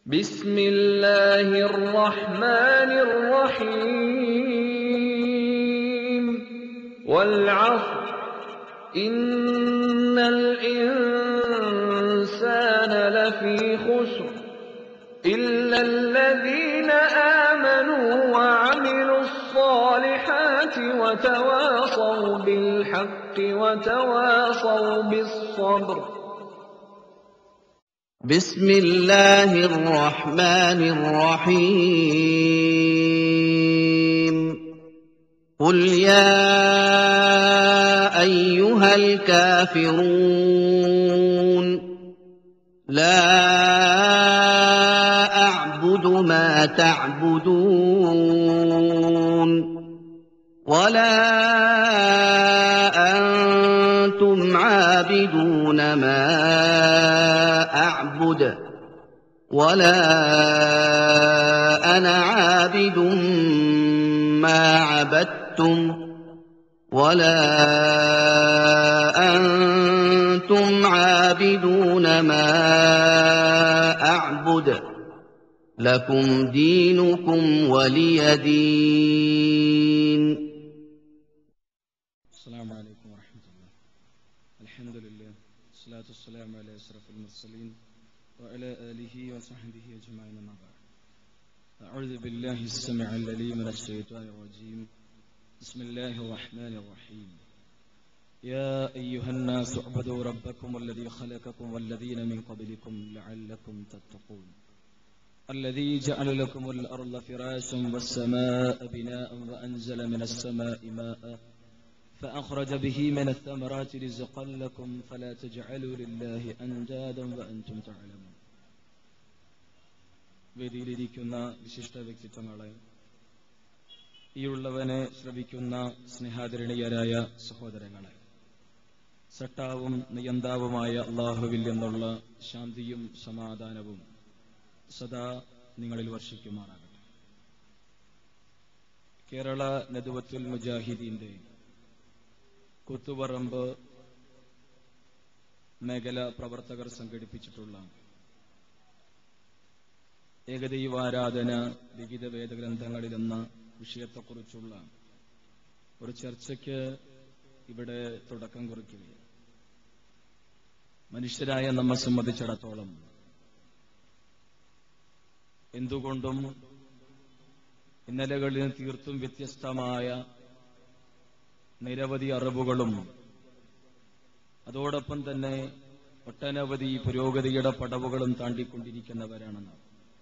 بسم الله الرحمن الرحيم والعصر إن الإنسان لفي خسر إلا الذين آمنوا وعملوا الصالحات وتواصوا بالحق وتواصوا بالصبر بسم الله الرحمن الرحيم قل يا ايها الكافرون لا اعبد ما تعبدون ولا انتم عابدون ما اعبد ولا انا عابد ما عبدتم ولا انتم عابدون ما اعبد لكم دينكم ولي دين السلام عليكم ورحمة الله الحمد لله والصلاة والسلام على أشرف المرسلين وعلى آله وصحبه أجمعين ما بعد أعوذ بالله السميع العليم من الشيطان الرجيم بسم الله الرحمن الرحيم يا أيها الناس اعبدوا ربكم الذي خلقكم والذين من قبلكم لعلكم تتقون الذي جعل لكم الأرض فراشا والسماء بناء وأنزل من السماء ماء فأخرج به من الثمرات رزقا لكم فلا تجعلوا لله أندادا وأنتم تعلمون വേദിയിലിരിക്കുന്ന വിശിഷ്ട വ്യക്തിത്വങ്ങളെ ഈയുള്ളവനെ ശ്രവിക്കുന്ന സ്നേഹാദരണീയരായ സഹോദരങ്ങളെ സട്ടാവും നിയന്താവുമായ അള്ളാഹുവിൽ നിന്നുള്ള ശാന്തിയും സമാധാനവും സദാ നിങ്ങളിൽ വർഷിക്കുമാറാകട്ടെ കേരള നദുവത്തുൽ മുജാഹിദീന്റെ കുത്തുപറമ്പ് മേഖല പ്രവർത്തകർ സംഘടിപ്പിച്ചിട്ടുള്ള ഏകദൈവാരാധന വിവിധ വേദഗ്രന്ഥങ്ങളിൽ എന്ന വിഷയത്തെക്കുറിച്ചുള്ള ഒരു ചർച്ചയ്ക്ക് ഇവിടെ തുടക്കം കുറിക്കുകയാണ് മനുഷ്യരായ നമ്മെ സംബന്ധിച്ചിടത്തോളം എന്തുകൊണ്ടും ഇന്നലകളിൽ നിന്ന് തീർത്തും വ്യത്യസ്തമായ നിരവധി അറിവുകളും അതോടൊപ്പം തന്നെ ഒട്ടനവധി പുരോഗതിയുടെ പടവുകളും താണ്ടിക്കൊണ്ടിരിക്കുന്നവരാണ് നാം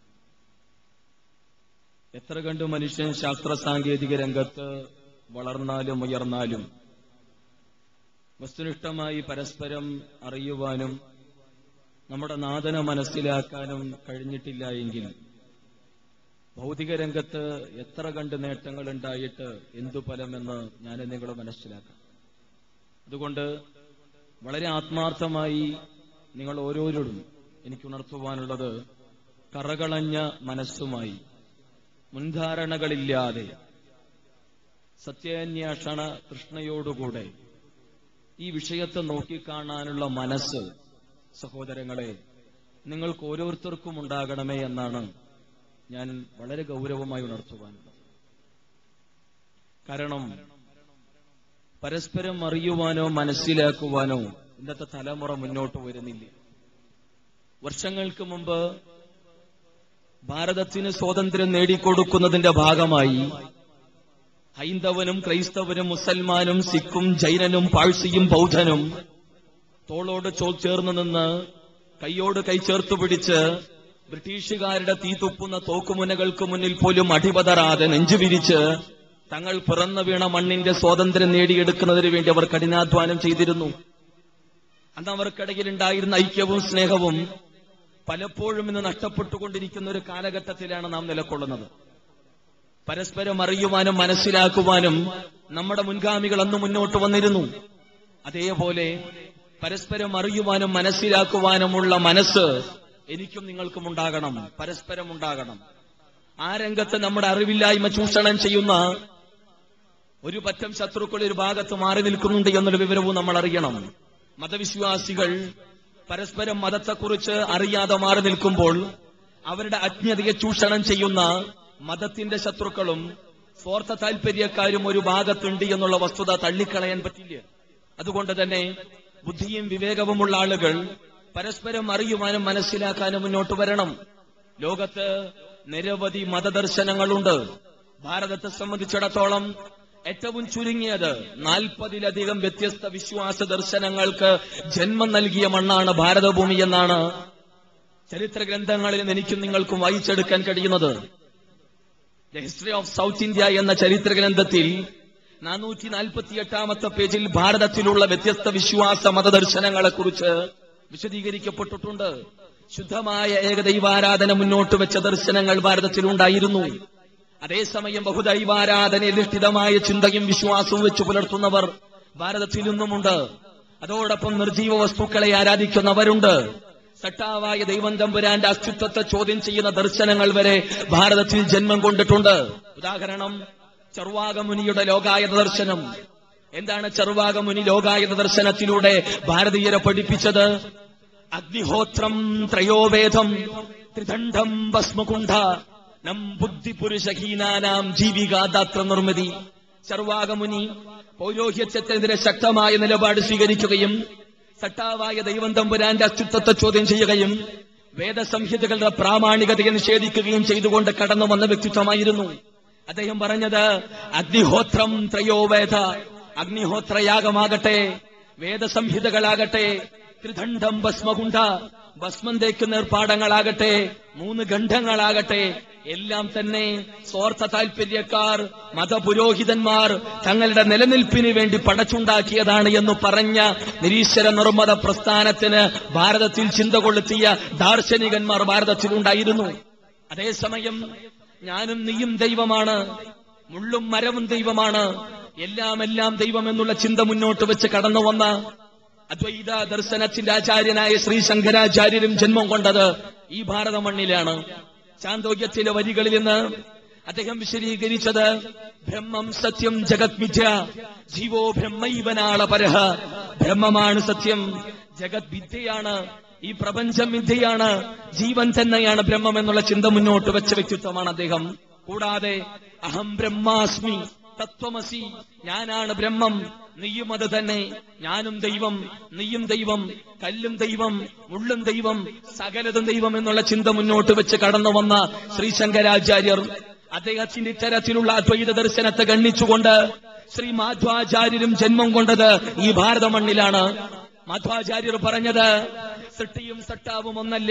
എത്ര കണ്ട് മനുഷ്യൻ ശാസ്ത്ര സാങ്കേതിക രംഗത്ത് വളർന്നാലും ഉയർന്നാലും വസ്തുനിഷ്ഠമായി പരസ്പരം അറിയുവാനും നമ്മുടെ നാദന മനസ്സിലാക്കാനും കഴിഞ്ഞിട്ടില്ല എങ്കിൽ ഭൗതിക രംഗത്ത് എത്ര കണ്ട് നേട്ടങ്ങൾ ഉണ്ടായിട്ട് എന്തു ഫലമെന്ന് ഞാൻ നിങ്ങൾ മനസ്സിലാക്കാം അതുകൊണ്ട് വളരെ ആത്മാർത്ഥമായി നിങ്ങൾ ഓരോരോടും എനിക്ക് ഉണർത്തുവാനുള്ളത് കറകളഞ്ഞ മനസ്സുമായി മുൻധാരണകളില്ലാതെ സത്യാന്വേഷണ തൃഷ്ണയോടുകൂടെ ഈ വിഷയത്തെ നോക്കിക്കാണാനുള്ള മനസ്സ് സഹോദരങ്ങളെ നിങ്ങൾക്ക് ഓരോരുത്തർക്കും ഉണ്ടാകണമേ എന്നാണ് ഞാൻ വളരെ ഗൗരവമായി ഉണർത്തുവാനുള്ളത് കാരണം പരസ്പരം അറിയുവാനോ മനസ്സിലാക്കുവാനോ ഇന്നത്തെ തലമുറ മുന്നോട്ട് വരുന്നില്ല വർഷങ്ങൾക്ക് മുമ്പ് ഭാരതത്തിന് സ്വാതന്ത്ര്യം നേടിക്കൊടുക്കുന്നതിന്റെ ഭാഗമായി ഹൈന്ദവനും ക്രൈസ്തവനും മുസൽമാനും സിഖും ജൈനനും പാഴ്സിയും ബൗദ്ധനും തോളോട് ചോ ചേർന്ന് നിന്ന് കൈയോട് കൈ ചേർത്ത് പിടിച്ച് ബ്രിട്ടീഷുകാരുടെ തീതുപ്പുന്ന തോക്കുമുനകൾക്ക് മുന്നിൽ പോലും അടിപതറാതെ നെഞ്ചുവിരിച്ച് തങ്ങൾ പിറന്നു വീണ മണ്ണിന്റെ സ്വാതന്ത്ര്യം നേടിയെടുക്കുന്നതിന് വേണ്ടി അവർ കഠിനാധ്വാനം ചെയ്തിരുന്നു അന്ന് അവർക്കിടയിൽ ഉണ്ടായിരുന്ന ഐക്യവും സ്നേഹവും പലപ്പോഴും ഇന്ന് നഷ്ടപ്പെട്ടുകൊണ്ടിരിക്കുന്ന ഒരു കാലഘട്ടത്തിലാണ് നാം നിലകൊള്ളുന്നത് പരസ്പരം അറിയുവാനും മനസ്സിലാക്കുവാനും നമ്മുടെ മുൻഗാമികൾ അന്ന് മുന്നോട്ട് വന്നിരുന്നു അതേപോലെ പരസ്പരം അറിയുവാനും മനസ്സിലാക്കുവാനുമുള്ള മനസ്സ് എനിക്കും നിങ്ങൾക്കും ഉണ്ടാകണം പരസ്പരം ഉണ്ടാകണം ആ രംഗത്ത് നമ്മുടെ അറിവില്ലായ്മ ചൂഷണം ചെയ്യുന്ന ഒരു പറ്റം ശത്രുക്കൾ ഒരു ഭാഗത്ത് മാറി നിൽക്കുന്നുണ്ട് എന്നൊരു വിവരവും നമ്മൾ അറിയണം മതവിശ്വാസികൾ പരസ്പരം മതത്തെക്കുറിച്ച് അറിയാതെ മാറി നിൽക്കുമ്പോൾ അവരുടെ അജ്ഞതയെ ചൂഷണം ചെയ്യുന്ന മതത്തിന്റെ ശത്രുക്കളും സ്വാർത്ഥ താല്പര്യക്കാരും ഒരു ഭാഗത്തുണ്ട് എന്നുള്ള വസ്തുത തള്ളിക്കളയാൻ പറ്റില്ല അതുകൊണ്ട് തന്നെ ബുദ്ധിയും വിവേകവുമുള്ള ആളുകൾ പരസ്പരം അറിയുവാനും മനസ്സിലാക്കാനും മുന്നോട്ട് വരണം ലോകത്ത് നിരവധി മതദർശനങ്ങളുണ്ട് ഭാരതത്തെ സംബന്ധിച്ചിടത്തോളം ഏറ്റവും ചുരുങ്ങിയത് നാൽപ്പതിലധികം വ്യത്യസ്ത വിശ്വാസ ദർശനങ്ങൾക്ക് ജന്മം നൽകിയ മണ്ണാണ് ഭാരതഭൂമി എന്നാണ് ചരിത്ര ഗ്രന്ഥങ്ങളിൽ നിന്ന് എനിക്കും നിങ്ങൾക്കും വായിച്ചെടുക്കാൻ കഴിയുന്നത് the history of South India എന്ന ചരിത്ര ഗ്രന്ഥത്തിൽ നാനൂറ്റി നാൽപ്പത്തി എട്ടാമത്തെ പേജിൽ ഭാരതത്തിലുള്ള വ്യത്യസ്ത വിശ്വാസ മതദർശനങ്ങളെ കുറിച്ച് വിശദീകരിക്കപ്പെട്ടിട്ടുണ്ട് ശുദ്ധമായ ഏകദൈവാരാധന മുന്നോട്ട് വെച്ച ദർശനങ്ങൾ ഭാരതത്തിലുണ്ടായിരുന്നു അതേസമയം ബഹുദൈവാരാധനയിലിഷ്ഠിതമായ ചിന്തയും വിശ്വാസവും വെച്ച് പുലർത്തുന്നവർ ഭാരതത്തിൽ നിന്നുമുണ്ട് അതോടൊപ്പം നിർജീവ വസ്തുക്കളെ ആരാധിക്കുന്നവരുണ്ട് സട്ടാവായ ദൈവം തമ്പുരാന്റെ അസ്തിത്വത്തെ ചോദ്യം ചെയ്യുന്ന ദർശനങ്ങൾ വരെ ഭാരതത്തിൽ ജന്മം കൊണ്ടിട്ടുണ്ട് ഉദാഹരണം ചർവാകമുനിയുടെ ലോകായത ദർശനം എന്താണ് ചർവാകമുനി ലോകായത ദർശനത്തിലൂടെ ഭാരതീയരെ പഠിപ്പിച്ചത് അഗ്നിഹോത്രം ത്രയോവേദം ത്രിദണ്ഡം ഭസ്മകുണ്ഠ നം ബുദ്ധിപുരുഷഹീനാനാം ജീവികാദാത്ര നിർമ്മിതി ചർവാകമുനി പൗരോഹിത്യത്തിനെതിരെ ശക്തമായ നിലപാട് സ്വീകരിക്കുകയും സട്ടാവായ ദൈവം തമ്പുരാന്റെ അസ്തിത്വത്തെ ചോദ്യം ചെയ്യുകയും വേദസംഹിതകളുടെ പ്രാമാണികതയെ നിഷേധിക്കുകയും ചെയ്തുകൊണ്ട് കടന്നു വന്ന വ്യക്തിത്വമായിരുന്നു അദ്ദേഹം പറഞ്ഞത് അഗ്നിഹോത്രം ത്രയോവേദ അഗ്നിഹോത്രയാഗമാകട്ടെ വേദസംഹിതകളാകട്ടെ ത്രിദണ്ഡം ഭസ്മകുണ്ഠ ഭസ്മം തേക്കുന്ന ഏർപ്പാടങ്ങളാകട്ടെ മൂന്ന് ഗണ്ഡങ്ങളാകട്ടെ എല്ലാം തന്നെ സ്വാർത്ഥ താല്പര്യക്കാർ മതപുരോഹിതന്മാർ തങ്ങളുടെ നിലനിൽപ്പിന് വേണ്ടി പടച്ചുണ്ടാക്കിയതാണ് എന്ന് പറഞ്ഞ നിരീശ്വര നിർമ്മത പ്രസ്ഥാനത്തിന് ഭാരതത്തിൽ ചിന്ത കൊളുത്തിയ ദാർശനികന്മാർ ഭാരതത്തിലുണ്ടായിരുന്നു അതേസമയം ഞാനും നീയും ദൈവമാണ് മുള്ളും മരവും ദൈവമാണ് എല്ലാം എല്ലാം ദൈവം എന്നുള്ള ചിന്ത മുന്നോട്ട് വെച്ച് കടന്നു വന്ന അദ്വൈത ദർശനത്തിന്റെ ആചാര്യനായ ശ്രീ ശങ്കരാചാര്യരും ജന്മം കൊണ്ടത് ഈ ഭാരത മണ്ണിലാണ് ചാന്തോഗ്യത്തിന്റെ വരികളിൽ നിന്ന് അദ്ദേഹം വിശദീകരിച്ചത് ബ്രഹ്മം സത്യം ജഗത് മിഥ്യ ജീവോ ബ്രഹ്മൈവനാള പരഹ ബ്രഹ്മമാണ് സത്യം ജഗത് വിദ്യയാണ് ഈ പ്രപഞ്ചം വിദ്യയാണ് ജീവൻ തന്നെയാണ് ബ്രഹ്മം എന്നുള്ള ചിന്ത മുന്നോട്ട് വെച്ച വ്യക്തിത്വമാണ് അദ്ദേഹം കൂടാതെ അഹം ബ്രഹ്മാസ്മി തത്വമസി ഞാനാണ് ബ്രഹ്മം നീയും അത് തന്നെ ഞാനും ദൈവം നീയും ദൈവം കല്ലും ദൈവം മുള്ളും ദൈവം സകലതും ദൈവം എന്നുള്ള ചിന്ത മുന്നോട്ട് വെച്ച് കടന്നു വന്ന ശ്രീ ശങ്കരാചാര്യർ അദ്ദേഹത്തിന്റെ ഇത്തരത്തിലുള്ള അദ്വൈത ദർശനത്തെ ഗണ്ണിച്ചുകൊണ്ട് ശ്രീ മാധ്വാചാര്യരും ജന്മം കൊണ്ടത് ഈ ഭാരത മണ്ണിലാണ് മാധ്വാചാര്യർ പറഞ്ഞത് സൃഷ്ടിയും സട്ടാവും ഒന്നല്ല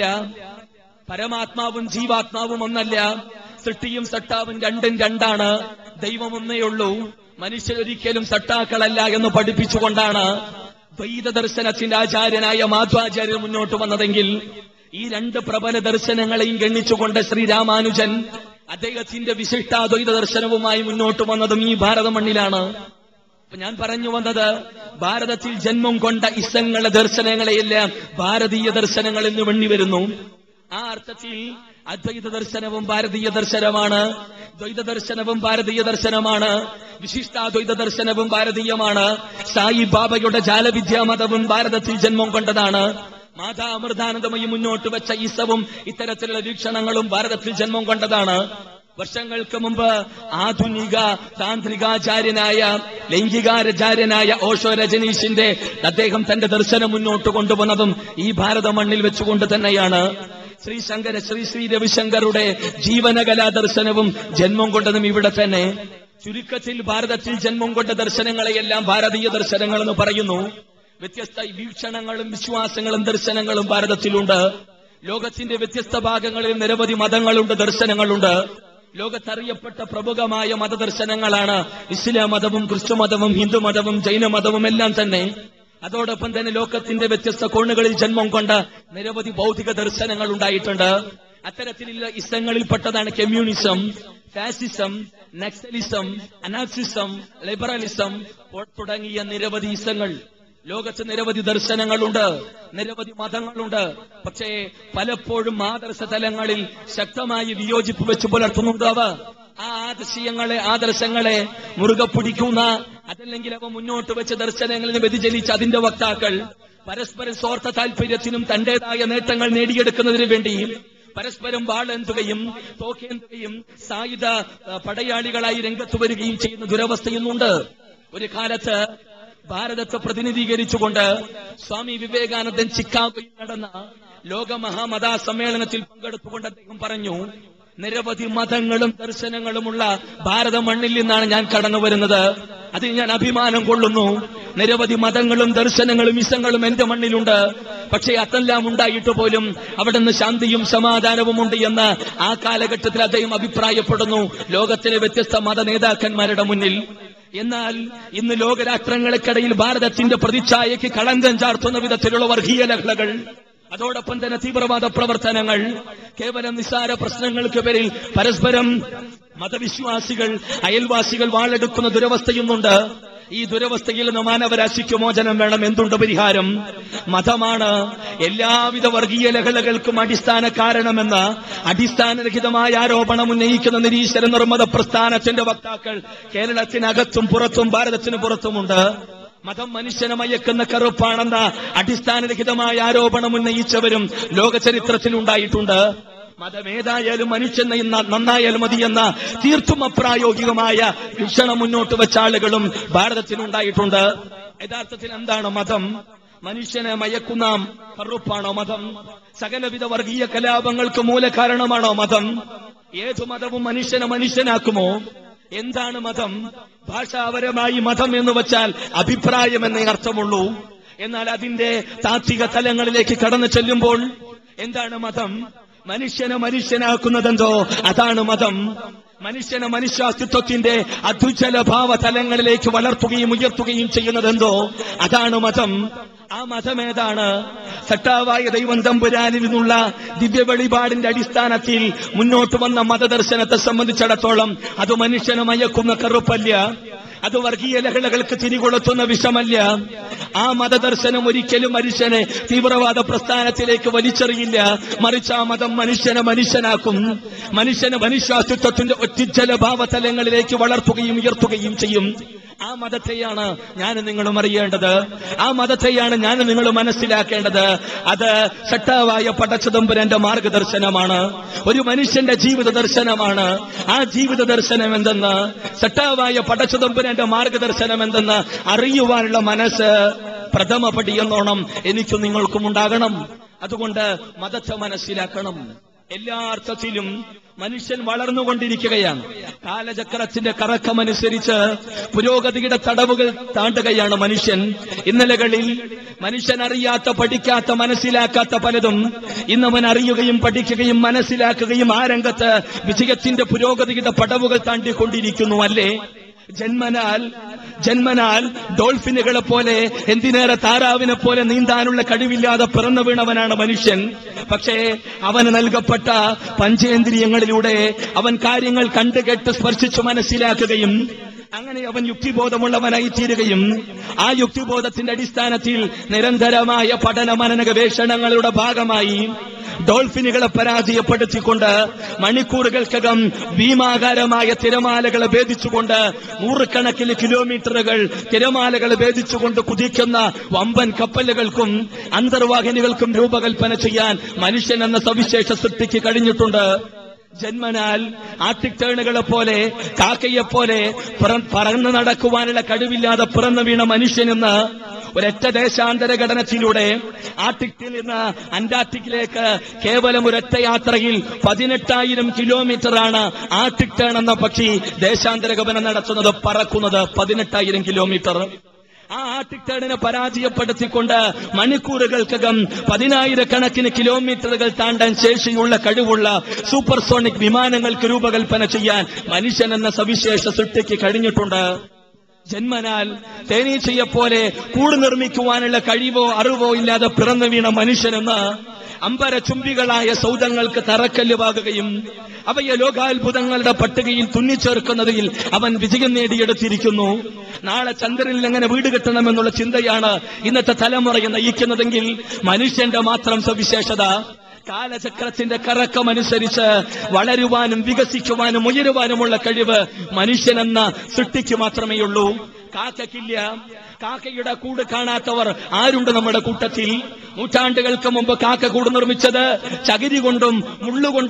പരമാത്മാവും ജീവാത്മാവും ഒന്നല്ല സൃഷ്ടിയും സട്ടാവും രണ്ടും രണ്ടാണ് ദൈവം ഒന്നേ ഉള്ളൂ മനുഷ്യരൊരിക്കലും സട്ടാക്കളല്ല എന്ന് പഠിപ്പിച്ചുകൊണ്ടാണ് ദ്വൈത ദർശനത്തിന്റെ ആചാര്യനായ മാധ്വാചാര്യർ മുന്നോട്ട് വന്നതെങ്കിൽ ഈ രണ്ട് പ്രബല ദർശനങ്ങളെയും ഗണ്ണിച്ചുകൊണ്ട് ശ്രീരാമാനുജൻ അദ്ദേഹത്തിന്റെ വിശിഷ്ടാദ്വൈത ദർശനവുമായി മുന്നോട്ട് വന്നതും ഈ ഭാരത മണ്ണിലാണ് അപ്പൊ ഞാൻ പറഞ്ഞു വന്നത് ഭാരതത്തിൽ ജന്മം കൊണ്ട ഇസങ്ങളെ ദർശനങ്ങളെയെല്ലാം ഭാരതീയ ദർശനങ്ങൾ എന്ന് വെണ്ണി വരുന്നു ആ അർത്ഥത്തിൽ അദ്വൈത ദർശനവും ഭാരതീയ ദർശനമാണ് ദ്വൈത ദർശനവും ഭാരതീയ ദർശനമാണ് വിശിഷ്ടാദ്വൈത ദർശനവും ഭാരതീയമാണ് സായി ബാബയുടെ ജാലവിദ്യാമതവും ഭാരതത്തിൽ ജന്മം കൊണ്ടതാണ് മാതാ അമൃതാനന്ദമയി മുന്നോട്ട് വെച്ച ഈസവും ഇത്തരത്തിലുള്ള വീക്ഷണങ്ങളും ഭാരതത്തിൽ ജന്മം കൊണ്ടതാണ് വർഷങ്ങൾക്ക് മുമ്പ് ആധുനിക താന്ത്രികാചാര്യനായ ലൈംഗികാചാര്യനായ ഓഷോ രജനീഷിന്റെ അദ്ദേഹം തന്റെ ദർശനം മുന്നോട്ട് കൊണ്ടുവന്നതും ഈ ഭാരത മണ്ണിൽ വെച്ചുകൊണ്ട് തന്നെയാണ് ശ്രീ ശങ്കര ശ്രീ ശ്രീ രവിശങ്കറുടെ ജീവനകലാ ദർശനവും ജന്മം കൊണ്ടതും ഇവിടെ തന്നെ ചുരുക്കത്തിൽ ഭാരതത്തിൽ ജന്മം കൊണ്ട ദർശനങ്ങളെയെല്ലാം ഭാരതീയ ദർശനങ്ങൾ എന്ന് പറയുന്നു വ്യത്യസ്ത വീക്ഷണങ്ങളും വിശ്വാസങ്ങളും ദർശനങ്ങളും ഭാരതത്തിലുണ്ട് ലോകത്തിന്റെ വ്യത്യസ്ത ഭാഗങ്ങളിൽ നിരവധി മതങ്ങളുണ്ട് ദർശനങ്ങളുണ്ട് ലോകത്തറിയപ്പെട്ട പ്രമുഖമായ മതദർശനങ്ങളാണ് ഇസ്ലാം മതവും ക്രിസ്തു മതവും ഹിന്ദു മതവും ജൈന മതവും എല്ലാം തന്നെ അതോടൊപ്പം തന്നെ ലോകത്തിന്റെ വ്യത്യസ്ത കോണുകളിൽ ജന്മം കൊണ്ട നിരവധി ഭൗതിക ദർശനങ്ങൾ ഉണ്ടായിട്ടുണ്ട് അത്തരത്തിലുള്ള ഇസങ്ങളിൽപ്പെട്ടതാണ് communism fascism Naxalism anarchism liberalism തുടങ്ങിയ നിരവധി ഇസങ്ങൾ ലോകത്ത് നിരവധി ദർശനങ്ങളുണ്ട് നിരവധി മതങ്ങളുണ്ട് പക്ഷേ പലപ്പോഴും ആദർശ തലങ്ങളിൽ ശക്തമായി വിയോജിപ്പ് വെച്ച് പുലർത്തുന്നുണ്ട് അവ ആ ആദർശീയങ്ങളെ ആദർശങ്ങളെ മുറുകെ പിടിക്കുന്ന അതല്ലെങ്കിൽ അവ മുന്നോട്ട് വെച്ച ദർശനങ്ങളിൽ വ്യതിചലിച്ച അതിന്റെ വക്താക്കൾ പരസ്പര സ്വാർത്ഥ താല്പര്യത്തിനും തന്റേതായ നേട്ടങ്ങൾ നേടിയെടുക്കുന്നതിന് വേണ്ടി പരസ്പരം വാളെന്തുകയും തോക്കേന്തുകയും സായുധ ആ, പടയാളികളായി രംഗത്ത് വരികയും ചെയ്യുന്ന ദുരവസ്ഥയുന്നുണ്ട് ഒരു കാലത്ത് ഭാരതത്തെ പ്രതിനിധീകരിച്ചുകൊണ്ട് സ്വാമി വിവേകാനന്ദൻ ചിക്കാഗോയിൽ നടന്ന ലോക മഹാമതാ സമ്മേളനത്തിൽ പങ്കെടുത്തുകൊണ്ട് അദ്ദേഹം പറഞ്ഞു നിരവധി മതങ്ങളും ദർശനങ്ങളുമുള്ള ഭാരത മണ്ണിൽ നിന്നാണ് ഞാൻ കടന്നു വരുന്നത് അതിൽ ഞാൻ അഭിമാനം കൊള്ളുന്നു നിരവധി മതങ്ങളും ദർശനങ്ങളും ഇസങ്ങളും എന്റെ മണ്ണിലുണ്ട് പക്ഷേ അതെല്ലാം ഉണ്ടായിട്ട് പോലും അവിടെ നിന്ന് ശാന്തിയും സമാധാനവും ഉണ്ട് എന്ന് ആ കാലഘട്ടത്തിൽ അദ്ദേഹം അഭിപ്രായപ്പെടുന്നു ലോകത്തിലെ വ്യത്യസ്ത മത നേതാക്കന്മാരുടെ മുന്നിൽ എന്നാൽ ഇന്ന് ലോകരാഷ്ട്രങ്ങൾക്കിടയിൽ ഭാരതത്തിന്റെ പ്രതിച്ഛായയ്ക്ക് കളങ്കം ചാർത്തുന്ന വിധത്തിലുള്ള വർഗീയ ലഹളകൾ അതോടൊപ്പം തന്നെ തീവ്രവാദ പ്രവർത്തനങ്ങൾ കേവലം നിസ്സാര പ്രശ്നങ്ങൾക്ക് പേരിൽ പരസ്പരം മതവിശ്വാസികൾ അയൽവാസികൾ വാളെടുക്കുന്ന ദുരവസ്ഥയുന്നുണ്ട് ഈ ദുരവസ്ഥയിൽ നിന്ന് മാനവരാശിക്ക് മോചനം വേണം എന്തുണ്ട് പരിഹാരം മതമാണ് എല്ലാവിധ വർഗീയ ലഹളകൾക്കും അടിസ്ഥാന കാരണമെന്ന് അടിസ്ഥാനരഹിതമായ ആരോപണം ഉന്നയിക്കുന്ന നിരീശ്വര നിർമ്മത പ്രസ്ഥാനത്തിന്റെ വക്താക്കൾ കേരളത്തിനകത്തും പുറത്തും ഭാരതത്തിന് പുറത്തുമുണ്ട് മതം മനുഷ്യനെ മയക്കുന്ന കറുപ്പാണെന്ന അടിസ്ഥാനരഹിതമായ ആരോപണം ഉന്നയിച്ചവരും ലോക ചരിത്രത്തിൽ ഉണ്ടായിട്ടുണ്ട് മതമേതായാലും മനുഷ്യൻ നന്ന- നന്നായാലും മതിയെന്ന തീർത്തും അപ്രായോഗികമായ വീക്ഷണം മുന്നോട്ട് വെച്ച ആളുകളും ഭാരതത്തിലുണ്ടായിട്ടുണ്ട് യഥാർത്ഥത്തിൽ എന്താണ് മതം മനുഷ്യനെ മയക്കുന്ന കറുപ്പാണോ മതം സകലവിധ വർഗീയ കലാപങ്ങൾക്ക് മൂലകാരണമാണോ മതം ഏതു മതവും മനുഷ്യനെ മനുഷ്യനാക്കുമോ എന്താണ് മതം ഭാഷാപരമായി മതം എന്ന് വെച്ചാൽ അഭിപ്രായം എന്നേ അർത്ഥമുള്ളൂ എന്നാൽ അതിന്റെ താത്വിക തലങ്ങളിലേക്ക് കടന്നു ചെല്ലുമ്പോൾ എന്താണ് മതം മനുഷ്യനെ മനുഷ്യനാക്കുന്നതെന്തോ അതാണ് മതം മനുഷ്യനെ മനുഷ്യാസ്തിത്വത്തിന്റെ അത്യുജ്വല ഭാവ തലങ്ങളിലേക്ക് വളർത്തുകയും ഉയർത്തുകയും ചെയ്യുന്നതെന്തോ അതാണ് മതം ആ മതം ഏതാണ് സട്ടാവായ ദൈവം തമ്പുരാനിൽ നിന്നുള്ള ദിവ്യ വെളിപാടിന്റെ അടിസ്ഥാനത്തിൽ മുന്നോട്ട് വന്ന മതദർശനത്തെ സംബന്ധിച്ചിടത്തോളം അത് മനുഷ്യനെ മയക്കുന്ന കറുപ്പല്ല അത് വർഗീയ ലഹളകൾക്ക് തിരികൊളുത്തുന്ന വിഷമല്ല ആ മതദർശനം ഒരിക്കലും മനുഷ്യനെ തീവ്രവാദ പ്രസ്ഥാനത്തിലേക്ക് വലിച്ചെറിയില്ല മറിച്ച് ആ മതം മനുഷ്യനെ മനുഷ്യനാക്കും മനുഷ്യനെ മനുഷ്യാസ്തിത്വത്തിന്റെ ഒറ്റിജ്ജല ഭാവതലങ്ങളിലേക്ക് വളർത്തുകയും ഉയർത്തുകയും ചെയ്യും ആ മതത്തെയാണ് ഞാൻ നിങ്ങളും അറിയേണ്ടത് ആ മതത്തെയാണ് ഞാൻ നിങ്ങൾ മനസ്സിലാക്കേണ്ടത് അത് ഷട്ടാവായ പടച്ചതമ്പുരന്റെ മാർഗദർശനമാണ് ഒരു മനുഷ്യന്റെ ജീവിത ദർശനമാണ് ആ ജീവിത ദർശനം എന്തെന്ന് ഷട്ടാവായ പടച്ചതമ്പുരന്റെ മാർഗദർശനം എന്തെന്ന് അറിയുവാനുള്ള മനസ്സ് പ്രഥമ പടിയെന്നോണം എനിക്കും നിങ്ങൾക്കും ഉണ്ടാകണം അതുകൊണ്ട് മതത്തെ മനസ്സിലാക്കണം എല്ലാ അർത്ഥത്തിലും മനുഷ്യൻ വളർന്നുകൊണ്ടിരിക്കുകയാണ് കാലചക്രത്തിന്റെ കറക്കമനുസരിച്ച് പുരോഗതിയുടെ തടവുകൾ താണ്ടുകയാണ് മനുഷ്യൻ ഇന്നലകളിൽ മനുഷ്യൻ അറിയാത്ത പഠിക്കാത്ത മനസ്സിലാക്കാത്ത പലതും ഇന്നവൻ അറിയുകയും പഠിക്കുകയും മനസ്സിലാക്കുകയും ആ രംഗത്ത് വിജയത്തിന്റെ പുരോഗതിയുടെ പടവുകൾ താണ്ടിക്കൊണ്ടിരിക്കുന്നു അല്ലേ ജന്മനാൽ ജന്മനാൽ ഡോൾഫിനുകളെ പോലെ എന്തിനേറെ താറാവിനെ പോലെ നീന്താനുള്ള കഴിവില്ലാതെ പിറന്നു വീണവനാണ് മനുഷ്യൻ പക്ഷേ അവന് നൽകപ്പെട്ട പഞ്ചേന്ദ്രിയങ്ങളിലൂടെ അവൻ കാര്യങ്ങൾ കണ്ടു കേട്ട് സ്പർശിച്ചു മനസ്സിലാക്കുകയും അങ്ങനെ അവൻ യുക്തിബോധമുള്ളവനായി തീരുകയും ആ യുക്തിബോധത്തിന്റെ അടിസ്ഥാനത്തിൽ നിരന്തരമായ പഠന മനന ഗവേഷണങ്ങളുടെ ഭാഗമായി ഡോൾഫിനുകളെ പരാജയപ്പെടുത്തിക്കൊണ്ട് മണിക്കൂറുകൾക്കകം ഭീമാകാരമായ തിരമാലകളെ ഭേദിച്ചുകൊണ്ട് നൂറുകണക്കിന് കിലോമീറ്ററുകൾ തിരമാലകളെ ഭേദിച്ചുകൊണ്ട് കുതിക്കുന്ന വമ്പൻ കപ്പലുകൾക്കും അന്തർവാഹിനികൾക്കും രൂപകൽപ്പന ചെയ്യാൻ മനുഷ്യൻ എന്ന സവിശേഷ സൃഷ്ടിക്ക് കഴിഞ്ഞിട്ടുണ്ട് ജന്മനാൽ ആർട്ടിക് ടേണുകളെ പോലെ കാക്കയെ പോലെ പിറ- പറന്നു നടക്കുവാനുള്ള കഴിവില്ലാതെ പിറന്നു വീണ മനുഷ്യനെന്ന് ഒരൊറ്റ ദേശാന്തര ഘടനത്തിലൂടെ ആർട്ടിക്കിൽ നിന്ന് അന്റാർട്ടിക്കിലേക്ക് കേവലം ഒരൊറ്റ യാത്രയിൽ പതിനെട്ടായിരം കിലോമീറ്ററാണ് ആർട്ടിക് ടേൺ എന്ന പക്ഷി ദേശാന്തര ഗമനം നടത്തുന്നത് പറക്കുന്നത് പതിനെട്ടായിരം കിലോമീറ്റർ ആ ആർട്ടിക് ടേണിനെ പരാജയപ്പെടുത്തിക്കൊണ്ട് മണിക്കൂറുകൾക്കകം പതിനായിരക്കണക്കിന് കിലോമീറ്ററുകൾ താണ്ടാൻ ശേഷിയുള്ള കഴിവുള്ള സൂപ്പർസോണിക് വിമാനങ്ങൾക്ക് രൂപകൽപ്പന ചെയ്യാൻ മനുഷ്യൻ എന്ന സവിശേഷ സൃഷ്ടിക്ക് കഴിഞ്ഞിട്ടുണ്ട് ജന്മനാൽ തേനീച്ചയെ പോലെ കൂട് നിർമ്മിക്കുവാനുള്ള കഴിവോ അറിവോ ഇല്ലാതെ പിറന്നു വീണ മനുഷ്യനെന്ന് അമ്പരചുംബികളായ സൗദങ്ങൾക്ക് തറക്കല്ലുവാകുകയും അവയെ ലോകാത്ഭുതങ്ങളുടെ പട്ടികയിൽ തുന്നിച്ചേർക്കുന്നതിൽ അവൻ വിജയം നേടിയെടുത്തിരിക്കുന്നു നാളെ ചന്ദ്രനിൽ എങ്ങനെ വീട് കെട്ടണമെന്നുള്ള ചിന്തയാണ് ഇന്നത്തെ തലമുറയെ നയിക്കുന്നതെങ്കിൽ മനുഷ്യന്റെ മാത്രം സവിശേഷത കാലചക്രത്തിന്റെ കറക്കമനുസരിച്ച് വളരുവാനും വികസിക്കുവാനും ഉയരുവാനുമുള്ള കഴിവ് മനുഷ്യനെന്ന സൃഷ്ടിക്ക് മാത്രമേ ഉള്ളൂ കാക്കയ്ക്കില്ല കാക്കയുടെ കൂട് കാണാത്തവർ ആരുണ്ട് നമ്മുടെ കൂട്ടത്തിൽ നൂറ്റാണ്ടുകൾക്ക് മുമ്പ് കാക്ക കൂട് നിർമ്മിച്ചത് ചകിരി കൊണ്ടും മുള്ളുകൊണ്ടും